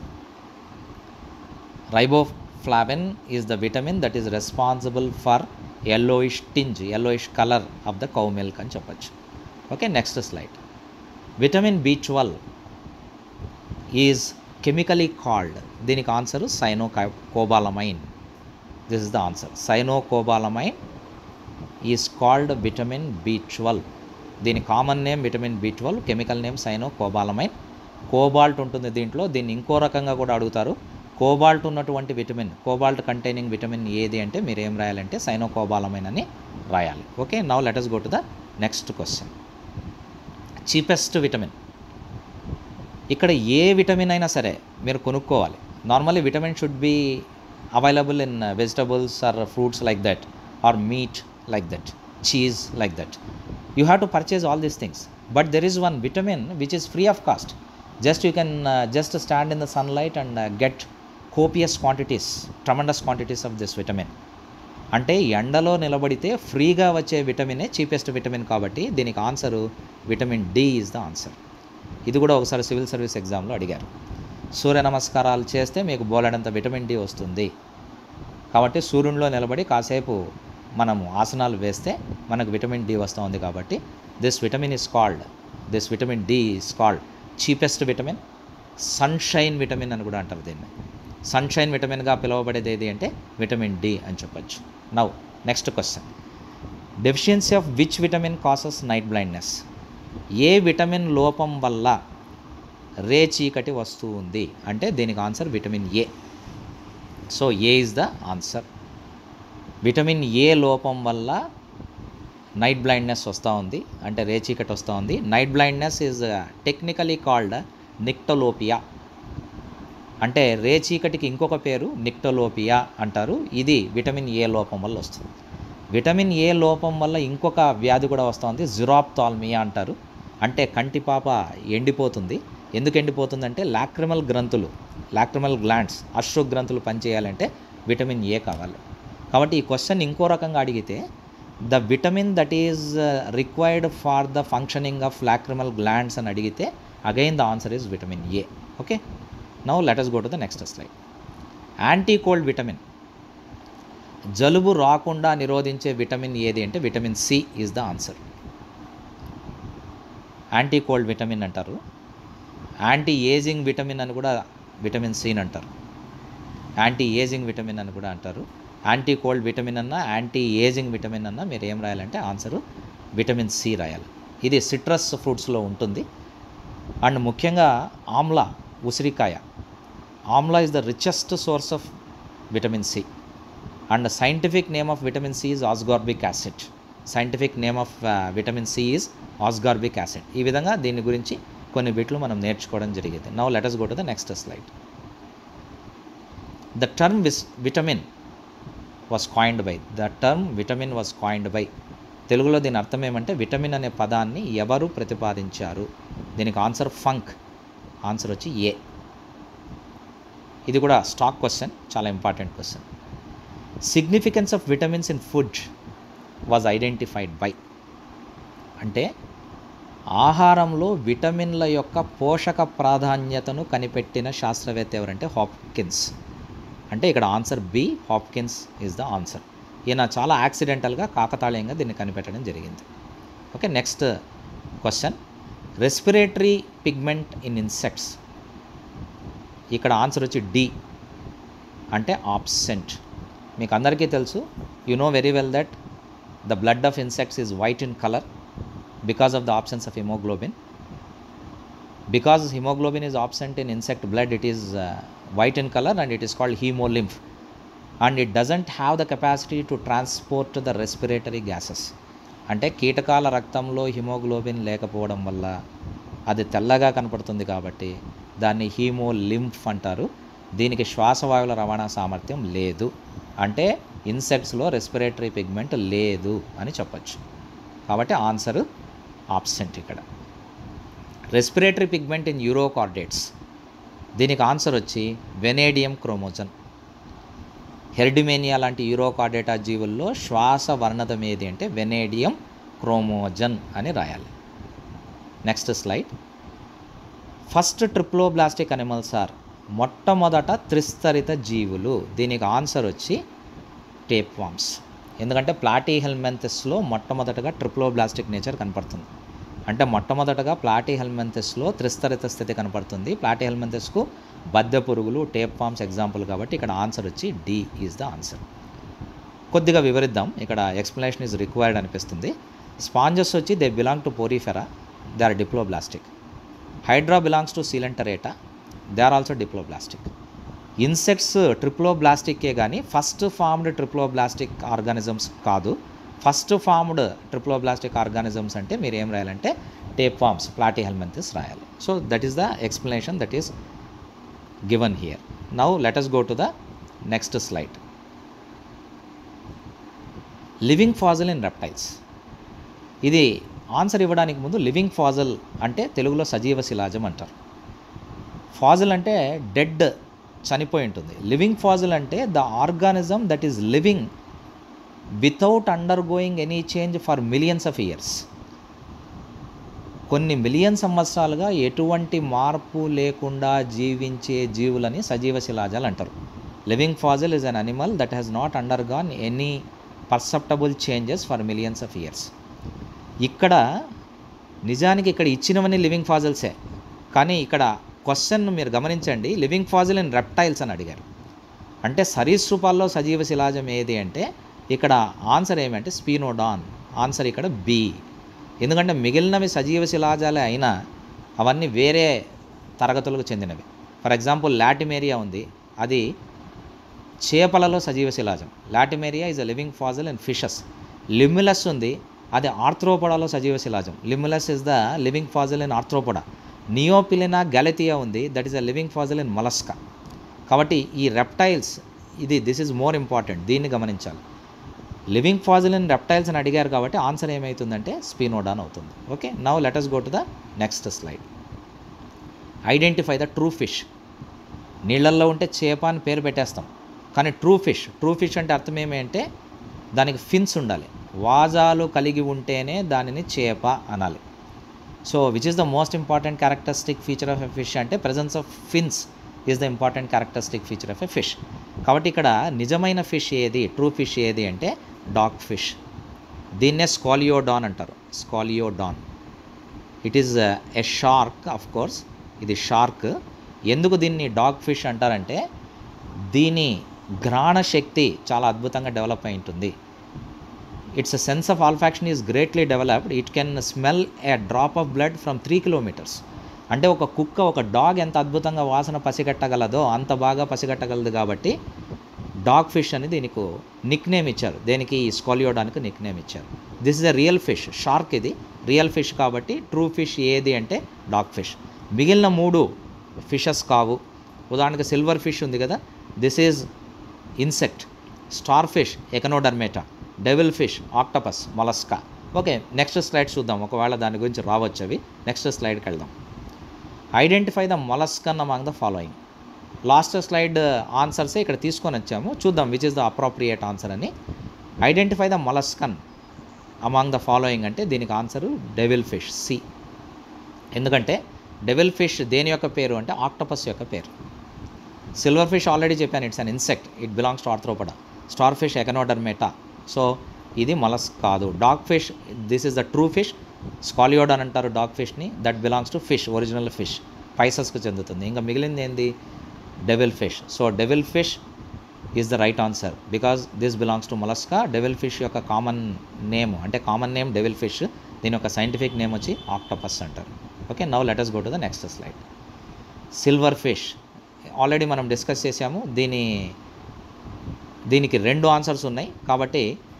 riboflavin is the vitamin that is responsible for yellowish tinge yellowish colour of the cow milk అని చెప్పచ్చు okay next slide vitamin B twelve is chemically called దీనికి answer cyanocobalamin this is the answer cyanocobalamin is called vitamin B twelve దీని common name vitamin B twelve chemical name cyanocobalamin cobalt ఉంటుంది దీంట్లో దీన్ని ఇంకో రకంగా కూడా అడుగుతారు కోబాల్ట్ ఉన్నటువంటి విటమిన్ కోబాల్ట్ కంటైనింగ్ విటమిన్ ఏది అంటే మీరు ఏం రాయాలంటే సైనో కోబాలమైన్ అని రాయాలి okay now let us go to the next question cheapest vitamin ఇక్కడ ఏ విటమిన్ అయినా సరే మీరు కొనుక్కోవాలి normally vitamin should be available in vegetables or fruits like that or meat like that cheese like that you have to purchase all these things but there is one vitamin which is free of cost just you can just stand in the sunlight and get copious quantities tremendous quantities of this vitamin అంటే ఎండలో నిలబడితే ఫ్రీగా వచ్చే విటమినే చీపెస్ట్ విటమిన్ కాబట్టి దీనికి answer vitamin D is the answer ఇది కూడా ఒకసారి సివిల్ సర్వీస్ ఎగ్జామ్లో అడిగారు సూర్య నమస్కారాలు చేస్తే మీకు బోలెడంత విటమిన్ డి వస్తుంది కాబట్టి సూర్యునిలో నిలబడి కాసేపు మనము ఆసనాలు వేస్తే మనకు విటమిన్ డి వస్తుంది కాబట్టి this vitamin is called this vitamin D is called cheapest vitamin sunshine vitamin అని కూడా అంటారు దీన్ని సన్షైన్ విటమిన్గా పిలువబడేది ఏది అంటే విటమిన్ డి అని చెప్పొచ్చు now next question deficiency of which vitamin causes night blindness ఏ విటమిన్ లోపం వల్ల రే చీకటి వస్తూ ఉంది అంటే దీనికి answer vitamin A so A is the answer vitamin A లోపం వల్ల నైట్ బ్లైండ్నెస్ వస్తూ ఉంది అంటే రే చీకటి వస్తూ ఉంది night blindness is technically called nyctalopia అంటే రే చీకటికి ఇంకొక పేరు నిక్టోలోపియా అంటారు ఇది విటమిన్ ఏ లోపం వల్ల వస్తుంది విటమిన్ ఏ లోపం వల్ల ఇంకొక వ్యాధి కూడా వస్తుంది జిరాప్తాల్మియా అంటారు అంటే కంటిపాప ఎండిపోతుంది ఎందుకు ఎండిపోతుందంటే లాక్రిమల్ గ్రంథులు లాక్రిమల్ గ్లాండ్స్ అశ్రు గ్రంథులు పనిచేయాలంటే విటమిన్ ఏ కావాలి కాబట్టి ఈ క్వశ్చన్ ఇంకో రకంగా అడిగితే the vitamin that is required for the functioning of lacrimal glands అని అడిగితే again the answer is vitamin A okay now let us go to the next slide anti cold vitamin జలుబు రాకుండా నిరోధించే విటమిన్ ఏది అంటే vitamin C is the answer anti cold vitamin అంటారు యాంటీ ఏజింగ్ విటమిన్ అని కూడా విటమిన్ సిని అంటారు యాంటీ ఏజింగ్ విటమిన్ అని కూడా అంటారు యాంటీ కోల్డ్ విటమిన్ అన్న యాంటీ ఏజింగ్ విటమిన్ అన్న మీరు ఏం రాయాలంటే ఆన్సరు విటమిన్ సి రాయాలి ఇది సిట్రస్ ఫ్రూట్స్లో ఉంటుంది అండ్ ముఖ్యంగా ఆమ్లా ఉసిరికాయ amla is the richest source of vitamin C and scientific name of vitamin C is ascorbic acid scientific name of vitamin C is ascorbic acid ఈ విధంగా దీని గురించి కొన్ని బిట్లు మనం నేర్చుకోవడం జరిగింది now let's go to the next slide the term vis vitamin was coined by the term vitamin was coined by తెలుగులో దీని అర్థం ఏమంటే విటమిన్ అనే పదాన్ని ఎవరు ప్రతిపాదించారు దీనికి ఆన్సర్ ఫంక్ ఆన్సర్ వచ్చి ఏ ఇది కూడా స్టాక్ క్వశ్చన్ చాలా important question significance of vitamins in food was identified by అంటే ఆహారంలో విటమిన్ల యొక్క పోషక ప్రాధాన్యతను కనిపెట్టిన శాస్త్రవేత్త ఎవరంటే హాప్కిన్స్ అంటే ఇక్కడ answer B Hopkins is the answer ఈయన చాలా యాక్సిడెంటల్గా కాకతాళీయంగా దీన్ని కనిపెట్టడం జరిగింది okay next question respiratory pigment in insects ఇక్కడ ఆన్సర్ వచ్చి డి అంటే ఆబ్సెంట్ మీకు అందరికీ తెలుసు you know very well that the blood of insects is white in colour because of the options of haemoglobin because haemoglobin is absent in insect blood it is white in colour and it is called haemolymph and it doesn't have the capacity to transport the respiratory gases అంటే కీటకాల రక్తంలో హిమోగ్లోబిన్ లేకపోవడం వల్ల అది తెల్లగా కనపడుతుంది కాబట్టి దాన్ని హీమోలింఫ్ అంటారు దీనికి శ్వాసవాయువుల రవాణా సామర్థ్యం లేదు అంటే ఇన్సెక్ట్స్లో రెస్పిరేటరీ పిగ్మెంట్ లేదు అని చెప్పచ్చు కాబట్టి ఆన్సర్ ఆబ్సెంట్ ఇక్కడ రెస్పిరేటరీ పిగ్మెంట్ ఇన్ యూరోకార్డేట్స్ దీనికి ఆన్సర్ వచ్చి వెనేడియం క్రోమోజన్ హెర్డిమేనియా లాంటి యూరోకార్డేటా జీవుల్లో శ్వాస వర్ణదం ఏది అంటే వెనేడియం క్రోమోజన్ అని రాయాలి next slide first triploblastic animals are మొట్టమొదట త్రిస్తరిత జీవులు దీనికి ఆన్సర్ వచ్చి టేప్ వామ్స్ ఎందుకంటే ప్లాటీ హెల్మెంథెస్లో మొట్టమొదటగా ట్రిప్లోబ్లాస్టిక్ నేచర్ కనపడుతుంది అంటే మొట్టమొదటగా ప్లాటీ హెల్మెంథెస్లో త్రిస్తరిత స్థితి కనపడుతుంది ప్లాటీ హెల్మెంథెస్కు బద్దె పురుగులు టేప్ ఫామ్స్ ఎగ్జాంపుల్ కాబట్టి ఇక్కడ ఆన్సర్ వచ్చి డి ఈజ్ ద ఆన్సర్ కొద్దిగా వివరిద్దాం ఇక్కడ ఎక్స్ప్లెనేషన్ ఈజ్ రిక్వైర్డ్ అనిపిస్తుంది స్పాంజెస్ వచ్చి they belong to Porifera they are diploblastic Hydra belongs to Coelenterata they are also diploblastic insects ట్రిప్లోబ్లాస్టిక్కే కానీ ఫస్ట్ ఫార్మ్డ్ ట్రిప్లోబ్లాస్టిక్ ఆర్గానిజమ్స్ కాదు ఫస్ట్ ఫార్మ్డ్ ట్రిప్లోబ్లాస్టిక్ ఆర్గానిజమ్స్ అంటే మీరు ఏం రాయాలంటే టేప్ ఫార్మ్స్ ప్లాటీ హెల్మెంథిస్ రాయాలి so that is the explanation that is given here now let us go to the next slide living fossil in reptiles ఇది ఆన్సర్ ఇవ్వడానికి ముందు లివింగ్ ఫాజల్ అంటే తెలుగులో సజీవ శిలాజం అంటారు ఫాజల్ అంటే డెడ్ చనిపోయి ఉంటుంది లివింగ్ ఫాజల్ అంటే the organism that is living without undergoing any change for millions of years కొన్ని మిలియన్ సంవత్సరాలుగా ఎటువంటి మార్పు లేకుండా జీవించే జీవులని సజీవ శిలాజాలు అంటారు living fossil is an animal that has not undergone any perceptible changes for millions of years ఇక్కడ నిజానికి ఇక్కడ ఇచ్చినవన్నీ లివింగ్ ఫాజల్సే కానీ ఇక్కడ క్వశ్చన్ మీరు గమనించండి లివింగ్ ఫాజిల్ ఇన్ రెప్టైల్స్ అని అడిగారు అంటే సరీసృపాల్లో సజీవ శిలాజం ఏది అంటే ఇక్కడ ఆన్సర్ ఏమంటే స్పీనోడాన్ ఆన్సర్ ఇక్కడ బి ఎందుకంటే మిగిలినవి సజీవ శిలాజాలే అయినా అవన్నీ వేరే తరగతులకు చెందినవి ఫర్ ఎగ్జాంపుల్ లాటిమేరియా ఉంది అది చేపలలో సజీవ శిలాజం Latimeria is a living fossil and fishes Limulus ఉంది అది ఆర్థ్రోపోడాలో సజీవ శిలాజం Limulus is the living fossil in Arthropoda Neopilina galathea ఉంది that is a living fossil in Mollusca కాబట్టి ఈ రెప్టైల్స్ ఇది దిస్ ఈజ్ మోర్ ఇంపార్టెంట్ దీన్ని గమనించాలి లివింగ్ ఫాజిల్ ఇన్ రెప్టైల్స్ అని అడిగారు కాబట్టి ఆన్సర్ ఏమవుతుందంటే స్పినోడాన్ అవుతుంది okay now let's go to the next slide identify the true fish నీళ్ళల్లో ఉంటే చేప అని పేరు పెట్టేస్తాం కానీ ట్రూ ఫిష్ ట్రూ ఫిష్ అంటే అర్థం ఏమి అంటే దానికి ఫిన్స్ ఉండాలి వాజాలు కలిగి ఉంటేనే దానిని చేప అనాలి so which is the most important characteristic feature of a fish అంటే presence of fins is the important characteristic feature of a fish కాబట్టి ఇక్కడ నిజమైన ఫిష్ ఏది ట్రూ ఫిష్ ఏది అంటే డాగ్ ఫిష్ దీన్నే స్కాలియోడాన్ అంటారు scoliodon it is a shark of course ఇది షార్క్ ఎందుకు దీన్ని డాగ్ ఫిష్ అంటారంటే దీని గ్రాణ శక్తి చాలా అద్భుతంగా డెవలప్ అయి ఉంటుంది its sense of olfaction is greatly developed it can smell a drop of blood from three kilometres అంటే ఒక కుక్క ఒక డాగ్ ఎంత అద్భుతంగా వాసన పసిగట్టగలదో అంత బాగా పసిగట్టగలదు కాబట్టి డాగ్ ఫిష్ అని దీనికి నిక్ నేమ్ ఇచ్చారు దేనికి ఈ స్కాలియోడానికి నిక్ నేమ్ ఇచ్చారు this is a real fish shark ఇది రియల్ ఫిష్ కాబట్టి ట్రూ ఫిష్ ఏది అంటే డాగ్ ఫిష్ మిగిలిన మూడు ఫిషెస్ కావు ఉదాహరణకి సిల్వర్ ఫిష్ ఉంది కదా this is insect star fish Echinodermata devil fish octopus Mollusca okay next slide చూద్దాం ఒకవేళ దాని గురించి రావచ్చు అవి నెక్స్ట్ స్లైడ్కి వెళ్దాం identify the molluscan among the following last slide ఆన్సర్సే ఇక్కడ తీసుకొని వచ్చాము చూద్దాం which is the appropriate answer అని identify the molluscan among the following అంటే దీనికి ఆన్సరు డెవిల్ ఫిష్ సి ఎందుకంటే డెవిల్ ఫిష్ దేని యొక్క పేరు అంటే ఆక్టపస్ యొక్క పేరు సిల్వర్ ఫిష్ ఆల్రెడీ చెప్పాను it's an insect it belongs to Arthropoda star fish Echinodermata so ఇది మలస్ కాదు dog fish this is the true fish scoliodon అని అంటారు డాగ్ ఫిష్ని that belongs to fish original fish పైసస్కి చెందుతుంది ఇంకా మిగిలింది ఏంది devil fish so devil fish is the right answer because this belongs to Mollusca devil fish యొక్క కామన్ నేమ్ అంటే కామన్ నేమ్ డెవిల్ ఫిష్ దీని యొక్క సైంటిఫిక్ నేమ్ వచ్చి ఆక్టోపస్ అంటారు okay now let's go to the next slide silver fish already మనం డిస్కస్ చేసాము దీని దీనికి రెండు ఆన్సర్స్ ఉన్నాయి కాబట్టి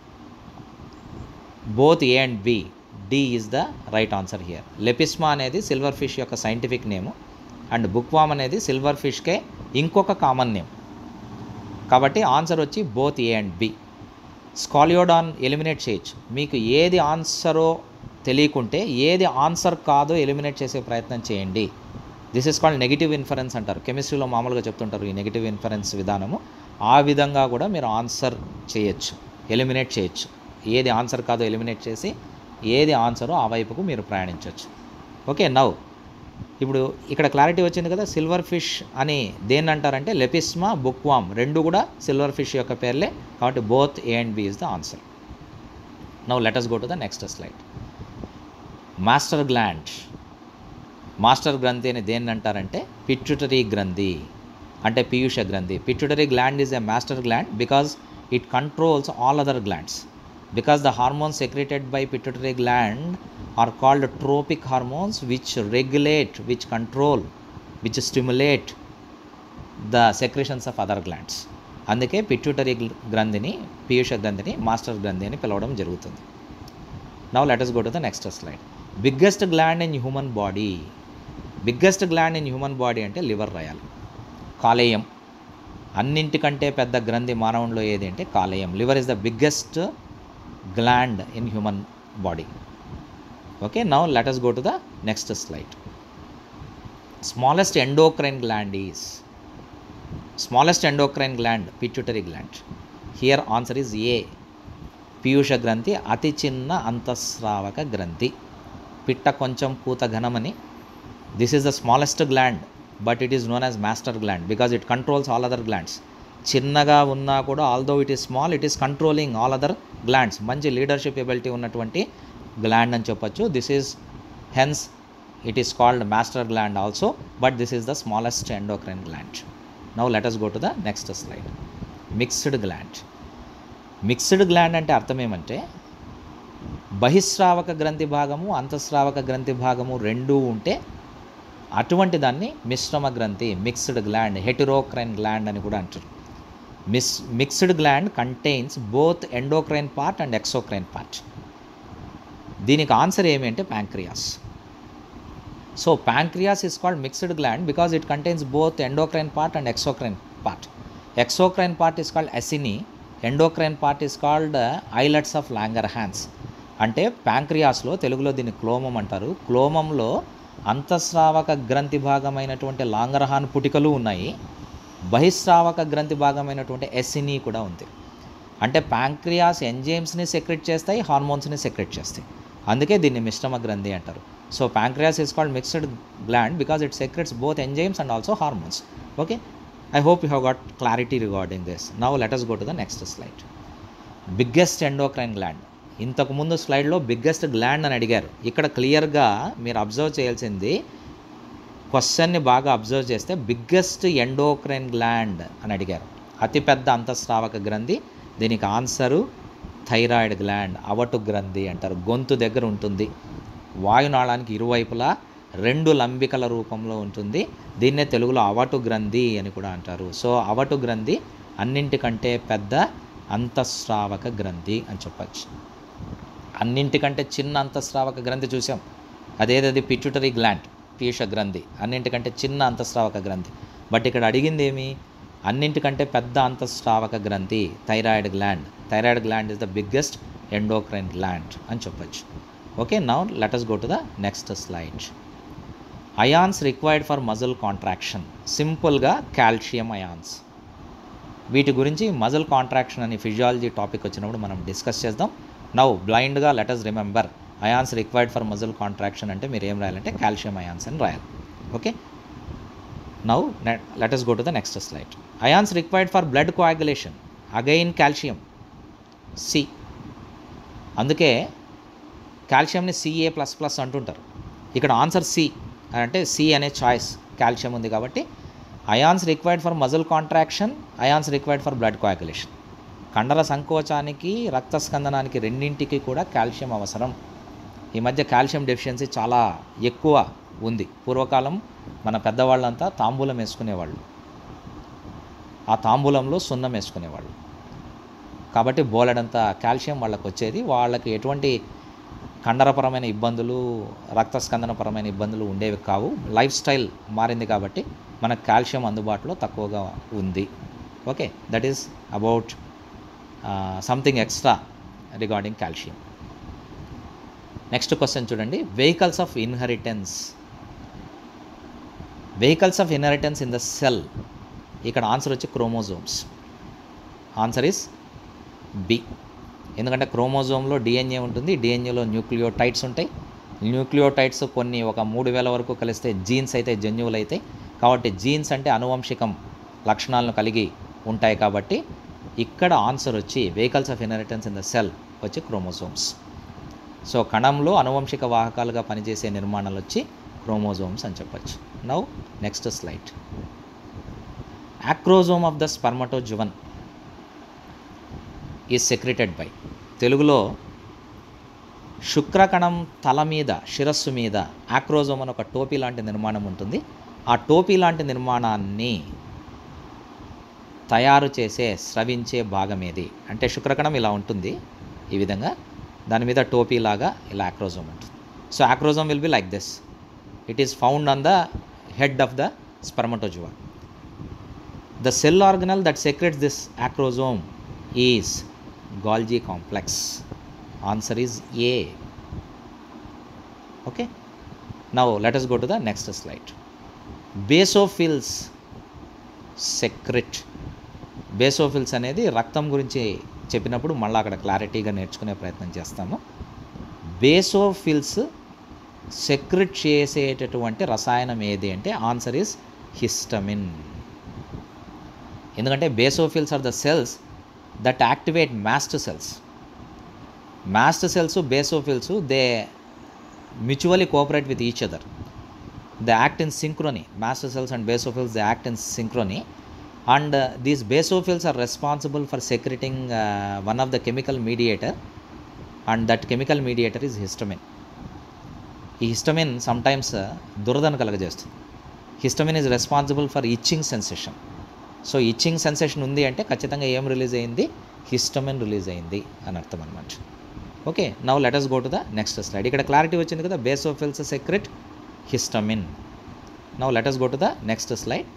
both A and B D is the right answer here Lepisma అనేది సిల్వర్ ఫిష్ యొక్క సైంటిఫిక్ నేము అండ్ బుక్వామ్ అనేది సిల్వర్ ఫిష్కే ఇంకొక కామన్ నేమ్ కాబట్టి ఆన్సర్ వచ్చి both A and B scoliodon eliminate చేయొచ్చు మీకు ఏది ఆన్సరో తెలియకుంటే ఏది ఆన్సర్ కాదో ఎలిమినేట్ చేసే ప్రయత్నం చేయండి this is called negative inference అంటారు కెమిస్ట్రీలో మామూలుగా చెప్తుంటారు ఈ నెగిటివ్ ఇన్ఫరెన్స్ విధానము ఆ విధంగా కూడా మీరు ఆన్సర్ చేయొచ్చు ఎలిమినేట్ చేయొచ్చు ఏది ఆన్సర్ కాదో ఎలిమినేట్ చేసి ఏది ఆన్సరో ఆ వైపుకు మీరు ప్రయాణించవచ్చు ఓకే నవ్ ఇప్పుడు ఇక్కడ క్లారిటీ వచ్చింది కదా సిల్వర్ ఫిష్ అని దేన్ని అంటారంటే లెపిస్మా బుక్వామ్ రెండు కూడా సిల్వర్ ఫిష్ యొక్క పేర్లే కాబట్టి both A and B is the answer now let's go to the next slide master gland master గ్రంథి అని దేన్ని అంటారంటే పిట్యుటరీ గ్రంథి అంటే పీయూష గ్రంథి pituitary gland is a master gland because it controls all other glands because the hormones secreted by pituitary gland are called tropic hormones which regulate which control which stimulate the secretions of other glands అందుకే పిట్యూటరీ గ్రంథిని పీయూష గ్రంథిని మాస్టర్ గ్రంథి అని పిలవడం జరుగుతుంది now let's go to the next slide biggest gland in human body biggest gland in human body అంటే లివర్ రాయాలి కాలేయం అన్నింటికంటే పెద్ద గ్రంథి మానవునిలో ఏది అంటే కాలేయం liver is the biggest gland in human body okay now let us go to the next slide smallest endocrine gland is smallest endocrine gland pituitary gland here answer is a పీయూష గ్రంథి అతి చిన్న అంతఃస్రావక గ్రంథి పిట్ట కొంచెం పూత ఘనమని this is the smallest gland but it is known as master gland because it controls all other glands చిన్నగా ఉన్నా కూడా although it is small it is controlling all other glands మంచి లీడర్షిప్ ఎబిలిటీ ఉన్నటువంటి గ్లాండ్ అని చెప్పొచ్చు this is hence it is called master gland also but this is the smallest endocrine gland now let us go to the next slide mixed gland mixed gland అంటే అర్థం ఏమంటే బహిస్రావక గ్రంథి భాగము అంతఃస్రావక గ్రంథి భాగము రెండూ ఉంటే అటువంటి దాన్ని మిశ్రమ గ్రంథి మిక్స్డ్ గ్లాండ్ హెటిరోక్రైన్ గ్లాండ్ అని కూడా అంటారు miss mixed gland contains both endocrine part and exocrine part దీనికి ఆన్సర్ ఏమి అంటే pancreas so pancreas is called mixed gland because it contains both endocrine part and exocrine part exocrine part is called acini endocrine part is called islets of Langerhans అంటే ప్యాంక్రియాస్లో తెలుగులో దీన్ని క్లోమం అంటారు క్లోమంలో అంతఃస్రావక గ్రంథి భాగమైనటువంటి లాంగరహాన్ పుటికలు ఉన్నాయి బహిస్రావక గ్రంథి భాగమైనటువంటి ఎసిని కూడా ఉంది అంటే ప్యాంక్రియాస్ ఎంజైమ్స్ని సెక్రెట్ చేస్తాయి హార్మోన్స్ని సెక్రెట్ చేస్తాయి అందుకే దీన్ని మిశ్రమ గ్రంథి అంటారు so pancreas is called mixed gland because it secretes both enzymes and also hormones okay I hope you have got clarity regarding this now let us go to the next slide biggest endocrine gland ఇంతకుముందు స్లైడ్లో బిగ్గెస్ట్ గ్లాండ్ అని అడిగారు ఇక్కడ క్లియర్గా మీరు అబ్జర్వ్ చేయాల్సింది క్వశ్చన్ని బాగా అబ్జర్వ్ చేస్తే బిగ్గెస్ట్ ఎండోక్రైన్ గ్లాండ్ అని అడిగారు అతిపెద్ద అంతఃస్రావక గ్రంథి దీనికి ఆన్సరు థైరాయిడ్ గ్లాండ్ అవటు గ్రంథి అంటారు గొంతు దగ్గర ఉంటుంది వాయునాళానికి ఇరువైపులా రెండు లంబికల రూపంలో ఉంటుంది దీన్నే తెలుగులో అవటు గ్రంథి అని కూడా అంటారు సో అవటు గ్రంథి అన్నింటికంటే పెద్ద అంతఃస్రావక గ్రంథి అని చెప్పచ్చు అన్నింటికంటే చిన్న అంతఃస్రావక గ్రంథి చూసాం అదేదది పిట్యూటరీ గ్లాండ్ పీష గ్రంథి అన్నింటికంటే చిన్న అంతఃస్రావక గ్రంథి బట్ ఇక్కడ అడిగింది ఏమి అన్నింటికంటే పెద్ద అంతఃస్రావక గ్రంథి thyroid gland thyroid gland is the biggest endocrine gland అని చెప్పచ్చు okay now let's go to the next slide ions required for muscle contraction సింపుల్గా కాల్షియం అయాన్స్ వీటి గురించి మజిల్ కాంట్రాక్షన్ అనే ఫిజియాలజీ టాపిక్ వచ్చినప్పుడు మనం డిస్కస్ చేద్దాం నౌ బ్లైండ్గా let us remember ions required for muscle contraction అంటే మీరు ఏం రాయాలంటే కాల్షియం అయాన్స్ అని రాయాలి okay now let's go to the next slide ions required for blood coagulation again calcium C అందుకే కాల్షియంని సిఏ ప్లస్ ప్లస్ అంటుంటారు ఇక్కడ ఆన్సర్ సి అంటే సి అనే చాయిస్ కాల్షియం ఉంది కాబట్టి ions required for muscle contraction ions required for blood coagulation కండర సంకోచానికి రక్త స్కందనానికి రెండింటికి కూడా కాల్షియం అవసరం ఈ మధ్య కాల్షియం డెఫిషియన్సీ చాలా ఎక్కువ ఉంది పూర్వకాలం మన పెద్దవాళ్ళంతా తాంబూలం వేసుకునేవాళ్ళు ఆ తాంబూలంలో సున్నం వేసుకునేవాళ్ళు కాబట్టి బోలెడంత కాల్షియం వాళ్ళకి వచ్చేది వాళ్ళకి ఎటువంటి కండరపరమైన ఇబ్బందులు రక్త స్కందనపరమైన ఇబ్బందులు ఉండేవి కావు లైఫ్ స్టైల్ మారింది కాబట్టి మనకు కాల్షియం అందుబాటులో తక్కువగా ఉంది okay that is about something extra regarding calcium next question చూడండి vehicles of inheritance vehicles of inheritance in the cell ఇక్కడ ఆన్సర్ వచ్చి క్రోమోజోమ్స్ ఆన్సర్ ఇస్ బి ఎందుకంటే క్రోమోజోమ్లో డిఎన్ఏ ఉంటుంది డిఎన్ఏలో న్యూక్లియోటైడ్స్ ఉంటాయి న్యూక్లియోటైడ్స్ కొన్ని ఒక మూడు వేల వరకు కలిస్తే జీన్స్ అయితే జన్యువులు అయితే కాబట్టి జీన్స్ అంటే అనువంశికం లక్షణాలను కలిగి ఉంటాయి కాబట్టి ఇక్కడ ఆన్సర్ వచ్చి vehicles of inheritance in the cell వచ్చి క్రోమోజోమ్స్ సో కణంలో అనువంశిక వాహకాలుగా పనిచేసే నిర్మాణాలు వచ్చి క్రోమోజోమ్స్ అని చెప్పచ్చు now next slide acrosome of the spermatozoon is secreted by తెలుగులో శుక్రకణం తల మీద శిరస్సు మీద యాక్రోజోమ్ అని ఒక టోపీ లాంటి నిర్మాణం ఉంటుంది ఆ టోపీ లాంటి నిర్మాణాన్ని తయారు చేసే స్రవించే భాగం ఏది అంటే శుక్రకణం ఇలా ఉంటుంది ఈ విధంగా దాని మీద టోపీ లాగా ఇలా యాక్రోజోమ్ ఉంటుంది so acrosome will be like this it is found on the head of the spermatozoa the cell organelle that secretes this acrosome is Golgi complex answer is A okay now let us go to the next slide basophils secrete basophils అనేది రక్తం గురించి చెప్పినప్పుడు మళ్ళీ అక్కడ క్లారిటీగా నేర్చుకునే ప్రయత్నం చేస్తాము బేసోఫిల్స్ సెక్రెట్ చేసేటటువంటి రసాయనం ఏది అంటే ఆన్సర్ ఈస్ హిస్టమిన్ ఎందుకంటే basophils are the cells that activate mast cells mast cells basophils they mutually cooperate with each other they act in synchrony mast cells and basophils they act in synchrony and these basophils are responsible for secreting one of the chemical mediator and that chemical mediator is histamine ఈ హిస్టమిన్ సమ్టైమ్స్ దురదను కలగజేస్తుంది histamine is responsible for itching sensation so itching sensation ఉంది అంటే ఖచ్చితంగా ఏం రిలీజ్ అయింది హిస్టమిన్ రిలీజ్ అయింది అని అర్థం అనమాట okay now let's go to the next slide ఇక్కడ క్లారిటీ వచ్చింది కదా basophils secrete histamine now let's go to the next slide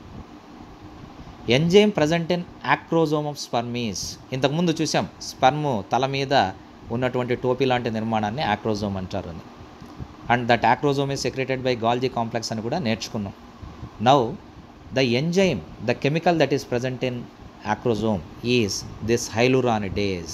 enzyme present in acrosome of sperms ఇంతకుముందు చూసాం స్పర్మ్ తల మీద ఉన్నటువంటి టోపీ లాంటి నిర్మాణాన్ని యాక్రోజోమ్ అంటారు అని and that acrosome is secreted by Golgi complex అని కూడా నేర్చుకున్నాం now the enzyme the chemical that is present in acrosome is this hyaluronidase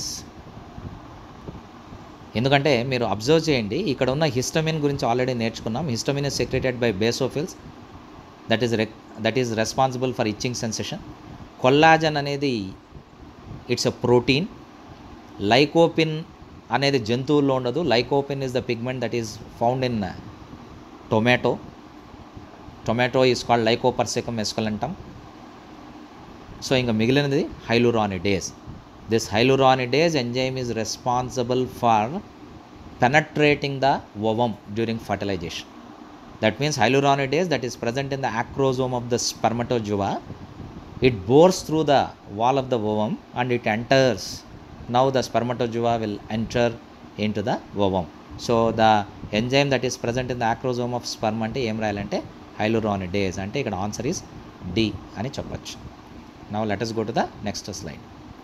ఎందుకంటే మీరు అబ్జర్వ్ చేయండి ఇక్కడ ఉన్న హిస్టమిన్ గురించి ఆల్రెడీ నేర్చుకున్నాం histamine is secreted by basophils that is wreck that is responsible for itching sensation collagen అనేది ఇట్స్ ఎ ప్రోటీన్ లైకోపిన్ అనేది జంతువుల్లో ఉండదు lycopene is the pigment that is found in tomato tomato is called lycopersicum esculentum so ఇంకా మిగిలినది hyaluronidase this hyaluronidase enzyme is responsible for penetrating the ovum during fertilization that means hyaluronidase that is present in the acrosome of the spermatozoa it bores through the wall of the ovum and it enters now the spermatozoa will enter into the ovum so the enzyme that is present in the acrosome of sperm అంటే ఏం రాయాలంటే హైలురానిడేస్ అంటే ఇక్కడ ఆన్సర్ ఈస్ డి అని చెప్పొచ్చు now let's go to the next slide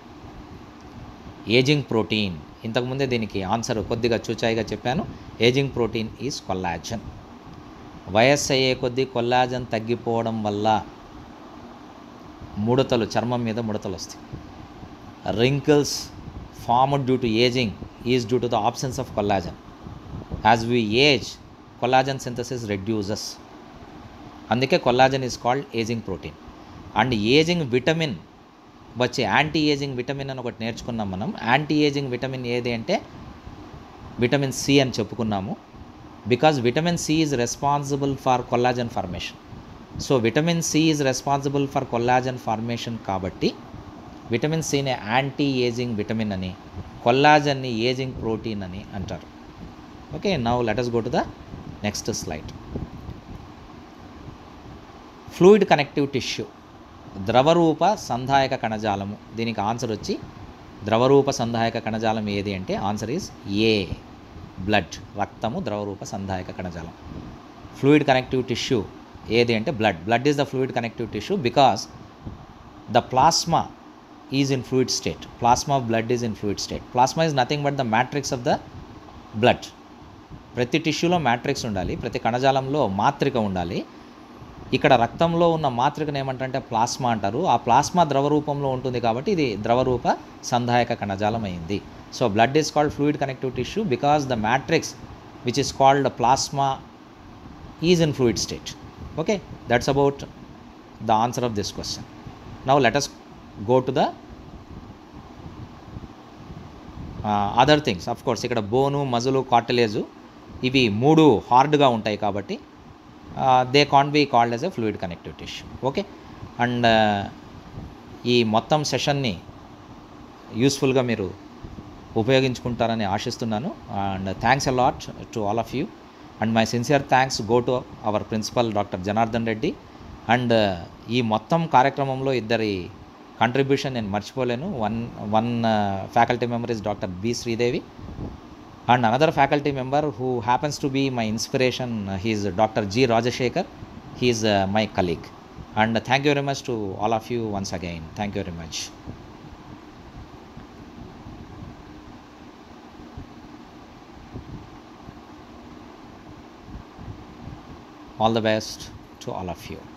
ageing protein ఇంతకుముందే దీనికి ఆన్సర్ కొద్దిగా చూచాయిగా చెప్పాను ఏజింగ్ ప్రోటీన్ ఈజ్ కొల్లాజన్ వయస్సు అయ్యే కొద్దీ కొల్లాజన్ తగ్గిపోవడం వల్ల ముడతలు చర్మం మీద ముడతలు వస్తాయి wrinkles formed due to ageing is due to the options of collagen as we age collagen synthesis reduces అందుకే collagen is called ageing protein and ageing vitamin వచ్చే యాంటీ ఏజింగ్ విటమిన్ అని ఒకటి నేర్చుకున్నాం మనం యాంటీ ఏజింగ్ విటమిన్ ఏది అంటే విటమిన్ సి అని చెప్పుకున్నాము because vitamin C is responsible for collagen formation so vitamin C is responsible for collagen formation కాబట్టి విటమిన్ సిని యాంటీ ఏజింగ్ విటమిన్ అని కొల్లాజన్ని ఏజింగ్ ప్రోటీన్ అని అంటారు okay now let's go to the next slide fluid connective tissue ద్రవరూప సంధాయక కణజాలము దీనికి ఆన్సర్ వచ్చి ద్రవరూప సంధాయక కణజాలం ఏది అంటే ఆన్సర్ ఈజ్ ఏ బ్లడ్ రక్తము ద్రవరూప సంధాయక కణజాలం ఫ్లూయిడ్ కనెక్టివ్ టిష్యూ ఏది అంటే blood blood is the fluid connective tissue because the plasma is in fluid state plasma of blood is in fluid state plasma is nothing but the matrix of the blood ప్రతి టిష్యూలో మ్యాట్రిక్స్ ఉండాలి ప్రతి కణజాలంలో మాత్రిక ఉండాలి ఇక్కడ రక్తంలో ఉన్న మాత్రికను ఏమంటారంటే ప్లాస్మా అంటారు ఆ ప్లాస్మా ద్రవ రూపంలో ఉంటుంది కాబట్టి ఇది ద్రవరూప సంధాయక కణజాలం అయింది so blood is called fluid connective tissue because the matrix which is called plasma is in fluid state okay that's about the answer of this question now let's go to the other things of course ఇక్కడ బోను మజులు కార్టిలేజు ఇవి మూడు హార్డ్గా ఉంటాయి కాబట్టి they can be called as a fluid connective tissue okay and ఈ మొత్తం సెషన్ని యూస్ఫుల్గా మీరు ఉపయోగించుకుంటారని ఆశిస్తున్నాను and thanks a lot to all of you and my sincere thanks go to our principal doctor Janardhan Reddy and ఈ మొత్తం కార్యక్రమంలో ఇద్దరి కంట్రిబ్యూషన్ నేను మర్చిపోలేను one one faculty member is doctor B Sridevi and another faculty member who happens to be my inspiration uh, he is dr g rajashekar he is uh, my colleague and uh, thank you very much to all of you once again thank you very much all the best to all of you